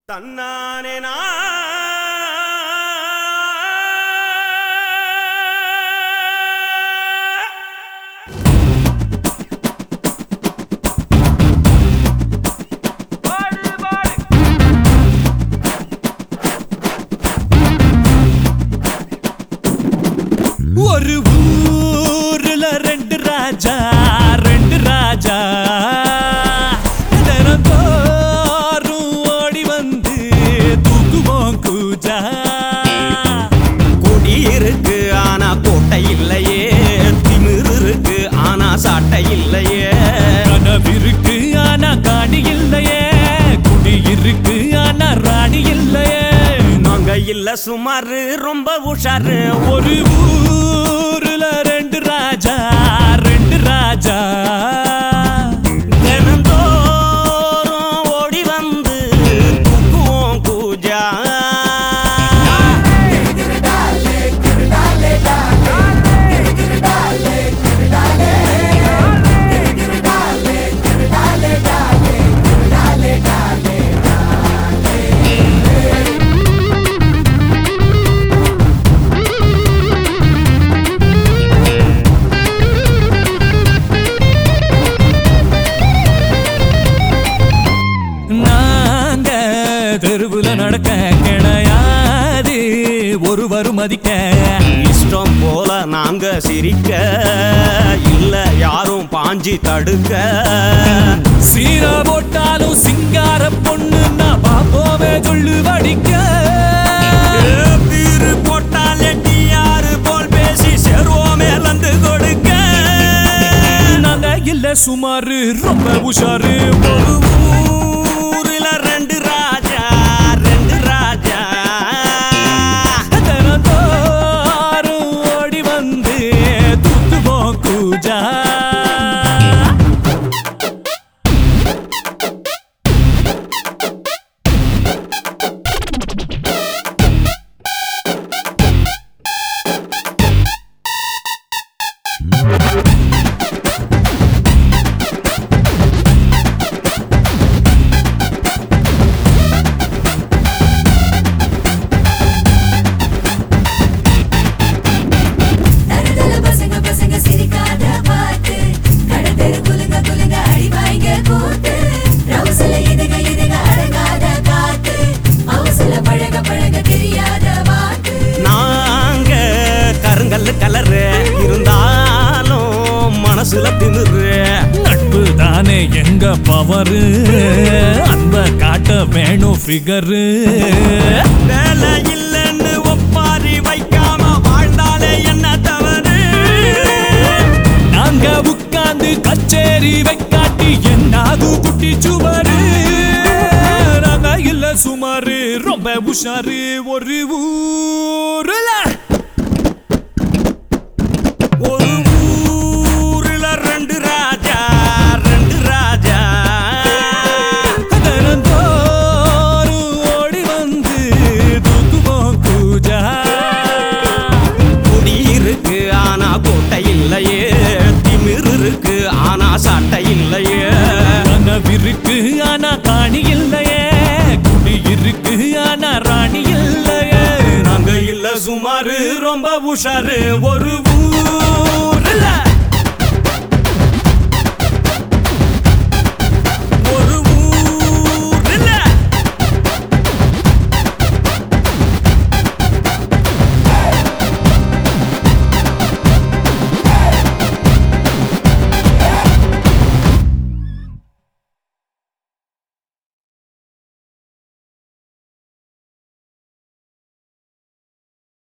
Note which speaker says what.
Speaker 1: தன்னானே
Speaker 2: ஒரு ஊருல ரெண்டு ராஜா ரெண்டு ராஜா தினந்தோறும் ஓடி வந்து தூக்குவோம் கூஜா
Speaker 1: கொடி இருக்கு ஆனா கோட்டை இல்லையே திமிரு இருக்கு ஆனா சாட்டை இல்லையே
Speaker 2: கனவிருக்கு ஆனா காணி இல்லையே குடி இருக்கு ஆனா ராணி இல்லையே
Speaker 1: நாங்க இல்ல சுமாரு ரொம்ப உஷாரு
Speaker 2: ஒரு ஊருல ரெண்டு ராஜா ரெண்டு ராஜா
Speaker 1: தினந்தோறும் ஓடி வந்து தூக்குவோம் கூஜா
Speaker 2: நாங்க தெருவுல நடக்க கிடையாது ஒருவரும் மதிக்க
Speaker 1: இஷ்டம் போல நாங்க சிரிக்க இல்ல யாரும் பாஞ்சி தடுக்க
Speaker 2: சீர போட்டாலும் சிங்கார பொண்ணு நான் பாப்போமே சொல்லு வடிக்க
Speaker 1: தீரு போட்டாலே டியாரு போல் பேசி செருவோமே லந்து கொடுக்க
Speaker 2: நாங்க இல்ல சுமாரு ரொம்ப உஷாரு
Speaker 1: ஒரு ஊரில ரெண்டு ராஜா ரெண்டு ராஜா
Speaker 2: தினந்தோறும் ஓடி வந்து தூத்துவோம் கூஜா
Speaker 3: தருதல பசங்க பசங்க சிரிக்காத பாட்டு கடத்தெரு குலுங்க குலுங்க அடி வாங்க கூத்து ரவுசல இதுக இதுக அடங்காத காத்து அவசல பழக பழக தெரியாத வாக்கு
Speaker 1: நாங்க கருங்கல்லு கலரு இருந்தாலும் மனசுல திமிரு
Speaker 2: நட்பு தானே எங்க பவரு அன்ப காட்ட வேணும் ஃபிகரு
Speaker 1: வேலை இல்லைன்னு ஒப்பாரி வைக்காம வாழ்ந்தாலே என்ன தவறு
Speaker 2: நாங்க உட்கார்ந்து கச்சேரி வைக்காட்டி என்னாது குட்டி சுவரு நாங்க இல்ல சுமாரு ரொம்ப உஷாரு ஒரு ஊருல
Speaker 1: ஒரு ஊருல ரெண்டு ராஜா ரெண்டு ராஜா
Speaker 2: தினந்தோறும் ஓடி வந்து தூக்குவோம் கூஜா
Speaker 1: குடி இருக்கு ஆனா கோட்டை இல்லையே திமிரு இருக்கு ஆனா சாட்டை இல்லையே
Speaker 2: கனவிருக்கு ஆனா காணி இல்லையே குடி இருக்கு ஆனா ராணி இல்லையே
Speaker 1: நாங்க இல்ல சுமாரு ரொம்ப உஷாரு ஒரு ஊர்